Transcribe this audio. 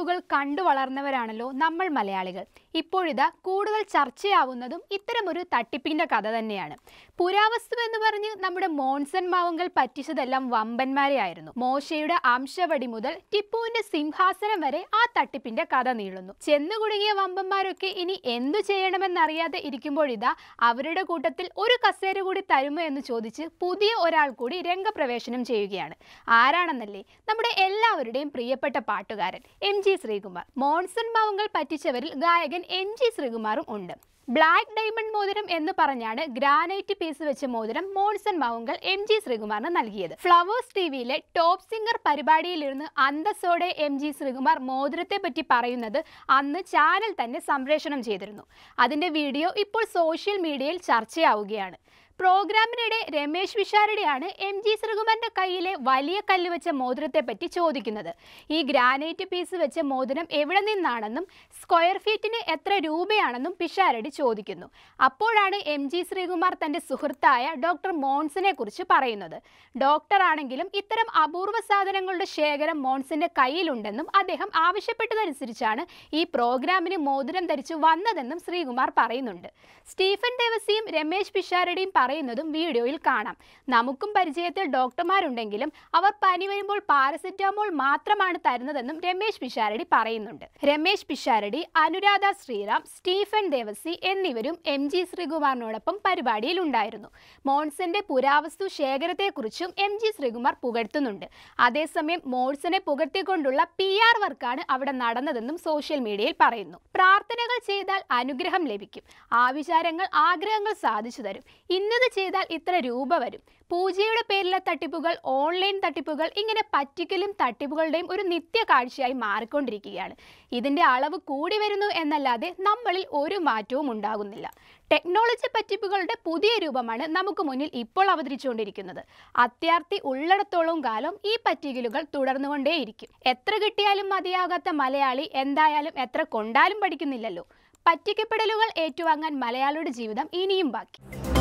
തട്ടിപ്പുകൾ കണ്ടു വളർന്നവരാണല്ലോ നമ്മൾ മലയാളികൾ ഇപ്പോഴിതാ കൂടുതൽ ചർച്ചയാവുന്നതും ഇത്തരമൊരു തട്ടിപ്പിന്റെ കഥ തന്നെയാണ് പുരാവസ്തു എന്ന് പറഞ്ഞ് നമ്മുടെ മോൺസൺ മാവുങ്കൽ പറ്റിച്ചതെല്ലാം വമ്പന്മാരെ ആയിരുന്നു മോശയുടെ അംശവടി മുതൽ ടിപ്പുവിന്റെ സിംഹാസനം വരെ ആ തട്ടിപ്പിന്റെ കഥ നീളുന്നു ചെന്നു കുടുങ്ങിയ വമ്പന്മാരൊക്കെ ഇനി എന്തു ചെയ്യണമെന്നറിയാതെ ഇരിക്കുമ്പോഴിതാ അവരുടെ കൂട്ടത്തിൽ ഒരു കസേര കൂടി തരുമോ എന്ന് ചോദിച്ച് പുതിയ ഒരാൾ കൂടി രംഗപ്രവേശനം ചെയ്യുകയാണ് ആരാണെന്നല്ലേ നമ്മുടെ എല്ലാവരുടെയും പ്രിയപ്പെട്ട പാട്ടുകാരൻ എം ജി ശ്രീകുമാർ മോൺസൺ മാവുങ്കൽ പറ്റിച്ചവരിൽ ഗായകൻ എം ജി ശ്രീകുമാറും ഉണ്ട് ബ്ലാക്ക് ഡയമണ്ട് മോതിരം എന്ന് പറഞ്ഞാണ് ഗ്രാനൈറ്റ് പീസ് വെച്ച മോതിരം മോൺസൺ മാവുങ്കൽ എം ജി ശ്രീകുമാറിന് നൽകിയത് ഫ്ലവേഴ്സ് ടി വിയിലെ ടോപ്പ് സിംഗർ പരിപാടിയിലിരുന്ന് അന്തസ്സോടെ എം ജി ശ്രീകുമാർ മോതിരത്തെ പറ്റി പറയുന്നത് അന്ന് ചാനൽ തന്നെ സംപ്രേഷണം ചെയ്തിരുന്നു അതിന്റെ വീഡിയോ ഇപ്പോൾ സോഷ്യൽ മീഡിയയിൽ ചർച്ചയാവുകയാണ് പ്രോഗ്രാമിനിടെ രമേശ് വിശാരടെയാണ് എം ജി ശ്രീകുമാറിന്റെ കയ്യിലെ വലിയ കല്ല് വെച്ച മോതിരത്തെ പറ്റി ചോദിക്കുന്നത് ഈ ഗ്രാനൈറ്റ് പീസ് വെച്ച മോതിരം എവിടെ നിന്നാണെന്നും സ്ക്വയർ ഫീറ്റിന് എത്ര രൂപയാണെന്നും പിഷാരടി ചോദിക്കുന്നു അപ്പോഴാണ് എം ജി ശ്രീകുമാർ തന്റെ സുഹൃത്തായ ഡോക്ടർ മോൺസിനെ കുറിച്ച് പറയുന്നത് ഡോക്ടർ ആണെങ്കിലും ഇത്തരം അപൂർവ സാധനങ്ങളുടെ ശേഖരം മോൺസിന്റെ കയ്യിലുണ്ടെന്നും അദ്ദേഹം ആവശ്യപ്പെട്ടതനുസരിച്ചാണ് ഈ പ്രോഗ്രാമിന് മോതിരം ധരിച്ചു വന്നതെന്നും ശ്രീകുമാർ പറയുന്നുണ്ട് സ്റ്റീഫൻ ദേവസിയും രമേശ് പിഷാരടിയും പറയുന്നതും വീഡിയോയിൽ കാണാം നമുക്കും പരിചയത്തിൽ ഡോക്ടർമാരുണ്ടെങ്കിലും അവർ പനി വരുമ്പോൾ പാരസെറ്റാമോൾ മാത്രമാണ് തരുന്നതെന്നും രമേശ് പിഷാരടി പറയുന്നുണ്ട് രമേശ് പിഷാരടി അനുരാധ ശ്രീറാം സ്റ്റീഫൻ ദേവസി എന്നിവരും എം ജി ശ്രീകുമാറിനോടൊപ്പം പരിപാടിയിൽ ഉണ്ടായിരുന്നു മോൺസന്റെ പുരാവസ്തു ശേഖരത്തെക്കുറിച്ചും എം ജി ശ്രീകുമാർ പുകഴ്ത്തുന്നുണ്ട് അതേസമയം മോൺസനെ പുകഴ്ത്തിക്കൊണ്ടുള്ള പി ആർ വർക്കാണ് അവിടെ നടന്നതെന്നും സോഷ്യൽ മീഡിയയിൽ പറയുന്നു പ്രാർത്ഥനകൾ ചെയ്താൽ അനുഗ്രഹം ലഭിക്കും ആവിചാരങ്ങൾ ആഗ്രഹങ്ങൾ സാധിച്ചു തരും ഇന്നത് ചെയ്താൽ ഇത്ര രൂപ വരും പൂജയുടെ പേരിലെ തട്ടിപ്പുകൾ ഓൺലൈൻ തട്ടിപ്പുകൾ ഇങ്ങനെ പറ്റിക്കലും തട്ടിപ്പുകളുടെയും ഒരു നിത്യ കാഴ്ചയായി മാറിക്കൊണ്ടിരിക്കുകയാണ് ഇതിന്റെ അളവ് കൂടി വരുന്നു എന്നല്ലാതെ നമ്മളിൽ ഒരു മാറ്റവും ഉണ്ടാകുന്നില്ല ടെക്നോളജി പറ്റിപ്പുകളുടെ പുതിയ രൂപമാണ് നമുക്ക് മുന്നിൽ ഇപ്പോൾ അവതരിച്ചുകൊണ്ടിരിക്കുന്നത് അത്യാർത്ഥി ഉള്ളിടത്തോളം കാലം ഈ പറ്റിക്കലുകൾ തുടർന്നുകൊണ്ടേയിരിക്കും എത്ര കിട്ടിയാലും മതിയാകാത്ത മലയാളി എന്തായാലും എത്ര കൊണ്ടാലും പഠിക്കുന്നില്ലല്ലോ പറ്റിക്കപ്പെടലുകൾ ഏറ്റുവാങ്ങാൻ മലയാളിയുടെ ജീവിതം ഇനിയും ബാക്കി